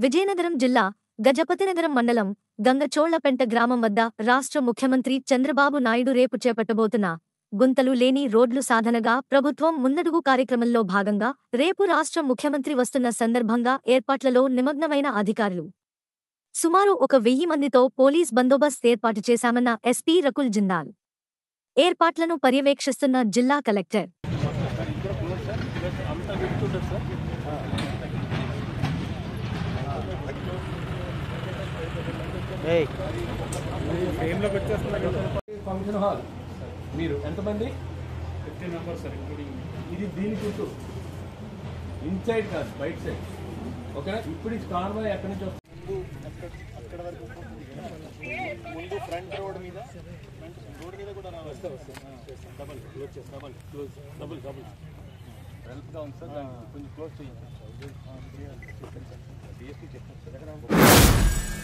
విజయనగరం జిల్లా గజపతినగరం మండలం గంగచోళ్లపెంట గ్రామం వద్ద రాష్ట్ర ముఖ్యమంత్రి చంద్రబాబు నాయుడు రేపు చేపట్టబోతున్న గుంతలు లేని రోడ్లు సాధనగా ప్రభుత్వం ముందడుగు కార్యక్రమంలో భాగంగా రేపు రాష్ట్ర ముఖ్యమంత్రి వస్తున్న సందర్భంగా ఏర్పాట్లలో నిమగ్నమైన అధికారులు సుమారు ఒక వెయ్యి మందితో పోలీస్ బందోబస్తు ఏర్పాటు చేశామన్న ఎస్పీ రకుల్ జిందాల్ ఏర్పాట్లను పర్యవేక్షిస్తున్న జిల్లా కలెక్టర్ ఫ్రేమ్లోకి వచ్చేస్తున్నారు ఫంక్షన్ హాల్ మీరు ఎంతమంది ఫిఫ్టీన్ మెంబర్స్ సార్ ఇంక్లూడింగ్ ఇది దీని చుట్టూ ఇన్సైడ్ కాదు బయట సైడ్ ఓకేనా ఇప్పుడు ఈ కాన్వాయ్ ఎక్కడి నుంచి వస్తుంది ముందు ఫ్రంట్ రోడ్ మీద ఫ్రంట్ రోడ్ మీద కూడా రావాలి డబల్ క్లోజ్ చేసి డబల్ క్లోజ్ డబుల్ డబుల్ హెల్ప్గా ఉంది సార్ దాన్ని కొంచెం క్లోజ్ చేయండి డిఎస్పీ చెప్పండి సార్